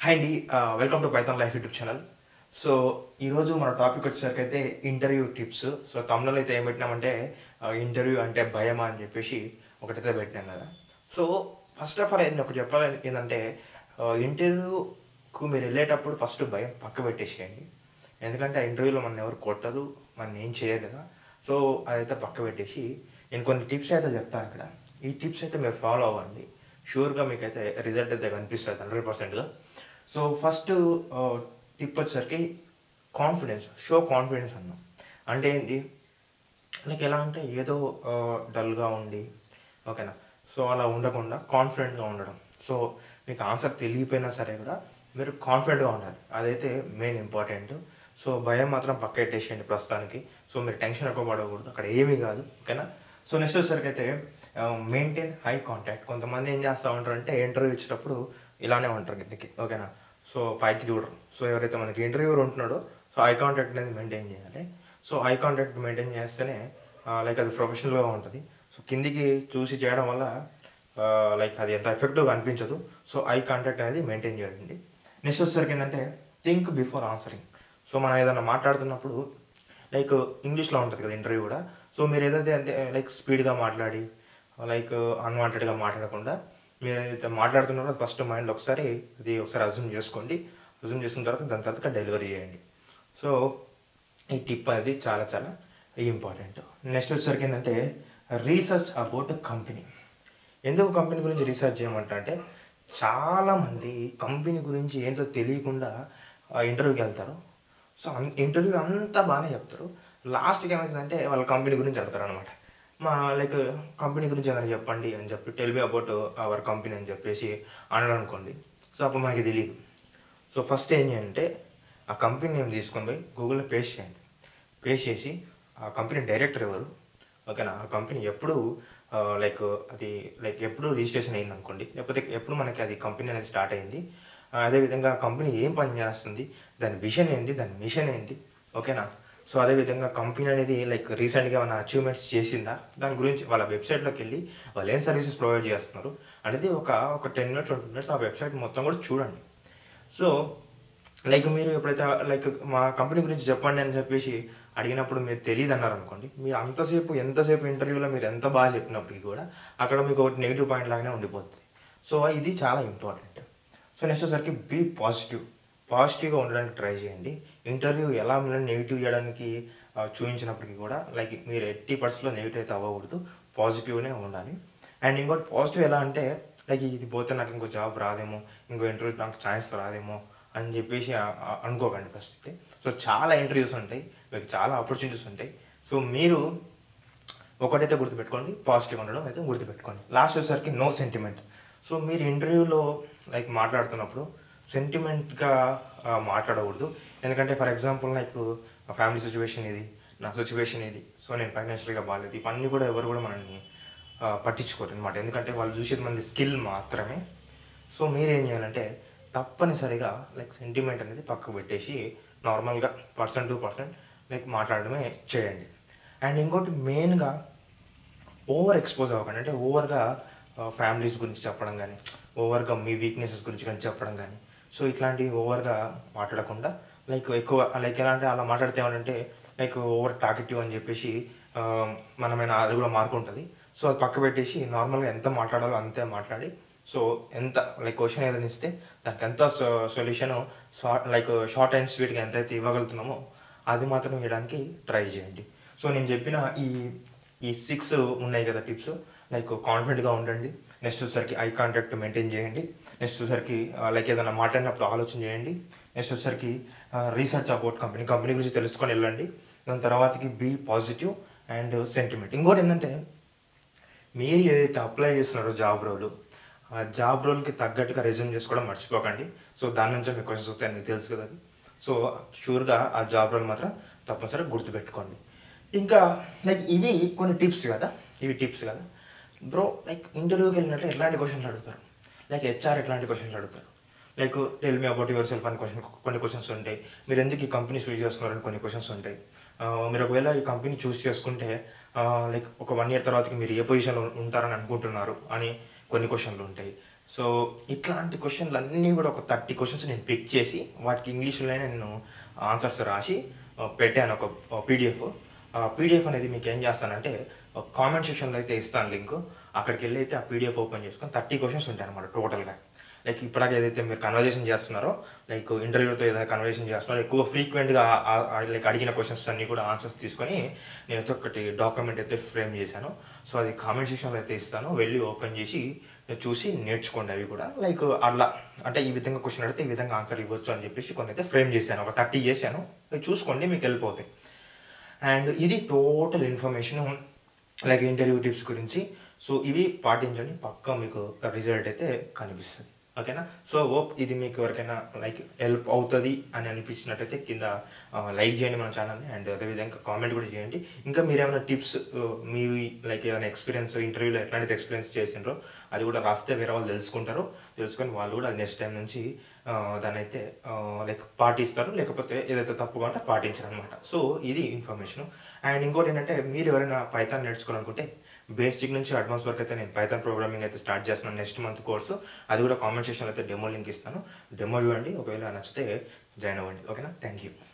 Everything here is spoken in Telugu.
హాయ్ అండి welcome to Python life YouTube channel so ఈరోజు మన టాపిక్ వచ్చేసరికి అయితే ఇంటర్వ్యూ టిప్స్ సో తమిళలో అయితే ఏం పెట్టినామంటే ఇంటర్వ్యూ అంటే భయమా అని చెప్పేసి ఒకటైతే పెట్టినాం కదా సో ఫస్ట్ ఆఫ్ ఆల్ నేను ఒకటి చెప్పాలి ఏంటంటే ఇంటర్వ్యూకు మీరు వెళ్ళేటప్పుడు ఫస్ట్ భయం పక్క పెట్టేసేయండి ఎందుకంటే ఆ ఇంటర్వ్యూలో మన ఎవరు కొట్టదు మనం ఏం చేయరు కదా సో అదైతే పక్క పెట్టేసి నేను కొన్ని టిప్స్ అయితే చెప్తాను అక్కడ ఈ టిప్స్ అయితే మీరు ఫాలో అవ్వండి షూర్గా మీకైతే రిజల్ట్ అయితే కనిపిస్తుంది హండ్రెడ్ పర్సెంట్గా సో ఫస్ట్ టిప్ వచ్చేసరికి కాన్ఫిడెన్స్ షో కాన్ఫిడెన్స్ అన్నాం అంటే ఏంటి లైక్ ఎలా అంటే ఏదో డల్గా ఉండి ఓకేనా సో అలా ఉండకుండా కాన్ఫిడెంట్గా ఉండడం సో మీకు ఆన్సర్ తెలియపోయినా సరే కూడా మీరు కాన్ఫిడెంట్గా ఉండాలి అదైతే మెయిన్ ఇంపార్టెంట్ సో భయం మాత్రం పక్క పెట్టేసేయండి ప్రస్తుతానికి సో మీరు టెన్షన్ ఎక్కువ పడకూడదు అక్కడ ఏమీ కాదు ఓకేనా సో నెక్స్ట్ వచ్చేసరికి అయితే మెయింటైన్ హై కాంటాక్ట్ కొంతమంది ఏం చేస్తూ ఉంటారు అంటే ఇంటర్వ్యూ ఇచ్చేటప్పుడు ఇలానే ఉంటారు కిందకి ఓకేనా సో పైకి చూడరు సో ఎవరైతే మనకి ఇంటర్వ్యూర్ ఉంటున్నాడో సో ఐ కాంటాక్ట్ అనేది మెయింటైన్ చేయాలి సో ఐ కాంటాక్ట్ మెయింటైన్ చేస్తేనే లైక్ అది ప్రొఫెషనల్గా ఉంటుంది సో కిందికి చూసి చేయడం వల్ల లైక్ అది ఎంత ఎఫెక్టివ్గా అనిపించదు సో ఐ కాంటాక్ట్ అనేది మెయింటైన్ చేయండి నెక్స్ట్ వచ్చేసరికి ఏంటంటే థింక్ బిఫోర్ ఆన్సరింగ్ సో మనం ఏదైనా మాట్లాడుతున్నప్పుడు లైక్ ఇంగ్లీష్లో ఉంటుంది కదా ఇంటర్వ్యూ కూడా సో మీరు ఏదైతే అంటే లైక్ స్పీడ్గా మాట్లాడి లైక్ అన్వాంటెడ్గా మాట్లాడకుండా మీరు ఏదైతే మాట్లాడుతున్నారో ఫస్ట్ మైండ్లో ఒకసారి అది ఒకసారి అజ్యూమ్ చేసుకోండి అజ్యూమ్ చేసుకున్న తర్వాత దాని తర్వాత డెలివరీ చేయండి సో ఈ టిప్ అనేది చాలా చాలా ఇంపార్టెంట్ నెక్స్ట్ వచ్చేసరికి ఏంటంటే రీసెర్చ్ అబౌట్ కంపెనీ ఎందుకు కంపెనీ గురించి రీసెర్చ్ చేయమంటా అంటే చాలామంది కంపెనీ గురించి ఏంటో తెలియకుండా ఇంటర్వ్యూకి వెళ్తారు సో ఇంటర్వ్యూ అంతా బాగానే చెప్తారు లాస్ట్కి ఏమవుతుందంటే వాళ్ళ కంపెనీ గురించి అడతారు అనమాట మా లైక్ కంపెనీ గురించి ఏదైనా చెప్పండి అని చెప్పి tell me about our company అని చెప్పేసి అన్నాడు అనుకోండి సో అప్పుడు మనకి తెలియదు సో ఫస్ట్ ఏం చేయాలంటే ఆ కంపెనీ నేమ్ తీసుకొని పోయి గూగుల్లో పేస్ట్ చేయండి పేస్ట్ చేసి ఆ కంపెనీ డైరెక్టర్ ఎవరు ఓకేనా ఆ కంపెనీ ఎప్పుడు లైక్ అది లైక్ ఎప్పుడు రిజిస్ట్రేషన్ అయింది అనుకోండి లేకపోతే ఎప్పుడు మనకి అది కంపెనీ అనేది స్టార్ట్ అయింది అదేవిధంగా ఆ కంపెనీ ఏం పని చేస్తుంది దాని విజన్ ఏంటి దాని మిషన్ ఏంటి ఓకేనా సో అదేవిధంగా కంపెనీ అనేది లైక్ రీసెంట్గా మన అచీవ్మెంట్స్ చేసిందా దాని గురించి వాళ్ళ వెబ్సైట్లోకి వెళ్ళి వాళ్ళు ఏం సర్వీసెస్ ప్రొవైడ్ చేస్తున్నారు అనేది ఒక ఒక టెన్ మినిట్స్ ట్వంటీ మినిట్స్ ఆ వెబ్సైట్ మొత్తం కూడా చూడండి సో లైక్ మీరు ఎప్పుడైతే లైక్ మా కంపెనీ గురించి చెప్పండి అని చెప్పేసి అడిగినప్పుడు మీరు తెలియదు అన్నారు అనుకోండి మీరు అంతసేపు ఎంతసేపు ఇంటర్వ్యూలో మీరు ఎంత బాగా చెప్పినప్పటికీ కూడా అక్కడ మీకు ఒకటి నెగిటివ్ పాయింట్ లాగానే ఉండిపోతుంది సో ఇది చాలా ఇంపార్టెంట్ సో నెక్స్ట్ వచ్చేసరికి బీ పాజిటివ్ పాజిటివ్గా ఉండడానికి ట్రై చేయండి ఇంటర్వ్యూ ఎలా మీరు నెగిటివ్ చేయడానికి చూపించినప్పటికీ కూడా లైక్ మీరు ఎయిటీ పర్సెంట్లో నెగిటివ్ అయితే అవ్వకూడదు పాజిటివ్నే ఉండాలి అండ్ ఇంకోటి పాజిటివ్ ఎలా అంటే లైక్ ఇది పోతే నాకు ఇంకో జాబ్ రాదేమో ఇంకో ఇంటర్వ్యూ నాకు ఛాన్స్ రాదేమో అని చెప్పేసి అనుకోకండి ఫస్ట్ అయితే సో చాలా ఇంటర్వ్యూస్ ఉంటాయి మీకు చాలా ఆపర్చునిటీస్ ఉంటాయి సో మీరు ఒకటైతే గుర్తుపెట్టుకోండి పాజిటివ్ ఉండడం అయితే గుర్తుపెట్టుకోండి లాస్ట్ వచ్చేసరికి నో సెంటిమెంట్ సో మీరు ఇంటర్వ్యూలో లైక్ మాట్లాడుతున్నప్పుడు సెంటిమెంట్గా మాట్లాడకూడదు ఎందుకంటే for example like family situation ఇది నా సిచ్యువేషన్ ఇది సో నేను ఫైనాన్షియల్గా బాగాలేదు ఇవన్నీ కూడా ఎవరు కూడా మనల్ని పట్టించుకోరు అనమాట ఎందుకంటే వాళ్ళు చూసేది మనది స్కిల్ మాత్రమే సో మీరు ఏం చేయాలంటే తప్పనిసరిగా లైక్ సెంటిమెంట్ అనేది పక్కకు పెట్టేసి నార్మల్గా పర్సన్ టు పర్సన్ లైక్ మాట్లాడడమే చేయండి అండ్ ఇంకోటి మెయిన్గా ఓవర్ ఎక్స్పోజ్ అవ్వకండి అంటే ఓవర్గా ఫ్యామిలీస్ గురించి చెప్పడం కానీ ఓవర్గా మీ వీక్నెసెస్ గురించి కానీ చెప్పడం కానీ సో ఇట్లాంటివి ఓవర్గా మాట్లాడకుండా లైక్ ఎక్కువ లైక్ ఎలా అంటే అలా మాట్లాడితే ఏమంటే లైక్ ఓవర్ టాకెటివ్ అని చెప్పేసి మనమైన అది కూడా మార్క్ ఉంటుంది సో అది పక్క పెట్టేసి నార్మల్గా ఎంత మాట్లాడాలో అంతే మాట్లాడి సో ఎంత లైక్ క్వశ్చన్ ఏదైనా ఇస్తే దానికి ఎంత solution short like short and స్వీట్గా ఎంతైతే ఇవ్వగలుగుతున్నామో అది మాత్రం ఇవ్వడానికి ట్రై చేయండి సో నేను చెప్పిన ఈ ఈ సిక్స్ ఉన్నాయి కదా టిప్స్ లైక్ కాన్ఫిడెంట్గా ఉండండి నెక్స్ట్ వచ్చేసరికి ఐ కాంటాక్ట్ మెయింటైన్ చేయండి నెక్స్ట్ వచ్చేసరికి లైక్ ఏదైనా మాట్లాడినప్పుడు ఆలోచన చేయండి నెక్స్ట్ వచ్చేసరికి రీసెర్చ్ అబౌట్ కంపెనీ కంపెనీ గురించి తెలుసుకొని వెళ్ళండి దాని తర్వాతకి బీ పాజిటివ్ అండ్ సెంటిమెంట్ ఇంకోటి ఏంటంటే మీరు ఏదైతే అప్లై చేస్తున్నారో జాబ్ రోలు ఆ జాబ్ రోల్కి తగ్గట్టుగా రెజ్యూమ్ చేసుకోవడం మర్చిపోకండి సో దాని నుంచి మీకు క్వశ్చన్స్ వస్తాయి మీకు తెలుసు కదా సో షూర్గా ఆ జాబ్ రోల్ మాత్రం తప్పనిసరిగా గుర్తుపెట్టుకోండి ఇంకా లైక్ ఇవి కొన్ని టిప్స్ కదా ఇవి టిప్స్ కదా బ్రో లైక్ ఇంటర్వ్యూకి వెళ్ళినట్లు ఎట్లాంటి క్వశ్చన్లు అడుగుతారు లైక్ హెచ్ఆర్ ఎట్లాంటి క్వశ్చన్లు అడుగుతారు like tell me about yourself అని క్వశ్చన్ కొన్ని క్వశ్చన్స్ ఉంటాయి మీరు ఎందుకు ఈ కంపెనీ చూస్ చేసుకున్నారని కొన్ని క్వశ్చన్స్ ఉంటాయి మీరు ఒకవేళ ఈ కంపెనీ చూస్ చేసుకుంటే లైక్ ఒక వన్ ఇయర్ తర్వాతకి మీరు ఏ పొజిషన్లో ఉంటారని అనుకుంటున్నారు అని కొన్ని క్వశ్చన్లు ఉంటాయి సో ఇట్లాంటి క్వశ్చన్లు అన్నీ కూడా ఒక థర్టీ క్వశ్చన్స్ నేను పిక్ చేసి వాటికి ఇంగ్లీష్లోనే నేను ఆన్సర్స్ రాసి ఆ, పెట్టాను ఒక పీడిఎఫ్ పీడిఎఫ్ అనేది మీకు ఏం చేస్తానంటే కామెంట్ సెక్షన్లో అయితే ఇస్తాను లింక్ అక్కడికి వెళ్ళి అయితే ఆ పీడిఎఫ్ ఓపెన్ చేసుకొని థర్టీ క్వశ్చన్స్ ఉంటాయి అనమాట టోటల్గా లైక్ ఇప్పటికే ఏదైతే మీరు కన్వర్జేషన్ చేస్తున్నారో లైక్ ఇంటర్వ్యూతో ఏదైనా కన్వర్జేషన్ చేస్తున్నారో ఎక్కువ ఫ్రీక్వెంట్గా లైక్ అడిగిన క్వశ్చన్స్ అన్ని కూడా ఆన్సర్స్ తీసుకొని నేనైతే ఒకటి డాక్యుమెంట్ అయితే ఫ్రేమ్ చేశాను సో అది కామెంట్ సెక్షన్లో అయితే ఇస్తాను వెళ్ళి ఓపెన్ చేసి చూసి నేర్చుకోండి అవి కూడా లైక్ అట్లా అంటే ఈ విధంగా క్వశ్చన్ అడిగితే ఈ విధంగా ఆన్సర్ ఇవ్వచ్చు అని చెప్పేసి కొన్ని అయితే ఫ్రేమ్ చేశాను ఒక థర్టీ చేశాను అవి చూసుకోండి మీకు వెళ్ళిపోతాయి అండ్ ఇది total information like interview tips గురించి సో ఇవి పాటించండి పక్కా మీకు రిజల్ట్ అయితే కనిపిస్తుంది ఓకేనా సో ఓప్ ఇది మీకు ఎవరికైనా లైక్ హెల్ప్ అవుతుంది అని అనిపించినట్టయితే కింద లైక్ చేయండి మన ఛానల్ని అండ్ అదేవిధంగా కామెంట్ కూడా చేయండి ఇంకా మీరు ఏమైనా టిప్స్ మీ లైక్ ఏమైనా ఎక్స్పీరియన్స్ ఇంటర్వ్యూలో ఎట్లాంటిది ఎక్స్పీరియన్స్ చేసిండ్రో అది కూడా రాస్తే వేరే వాళ్ళు తెలుసుకుంటారు తెలుసుకొని వాళ్ళు కూడా నెక్స్ట్ టైం నుంచి ఆ, దాన్ని అయితే లైక్ పాటిస్తారు లేకపోతే ఏదైతే తప్పుగా ఉంటే పాటించరు అనమాట సో ఇది ఇన్ఫర్మేషన్ అండ్ ఇంకోటి ఏంటంటే మీరు ఎవరైనా పైథాన్ నేర్చుకోవాలనుకుంటే బేసిక్ నుంచి అడ్వాన్స్ వరకు అయితే నేను పైథాన్ ప్రోగ్రామింగ్ అయితే స్టార్ట్ చేస్తున్నాను నెక్స్ట్ మంత్ కోర్సు అది కూడా కామెంట్ సెక్షన్లో అయితే డెమో లింక్ ఇస్తాను డెమో చూడండి ఒకవేళ నచ్చితే జాయిన్ అవ్వండి ఓకేనా థ్యాంక్ యూ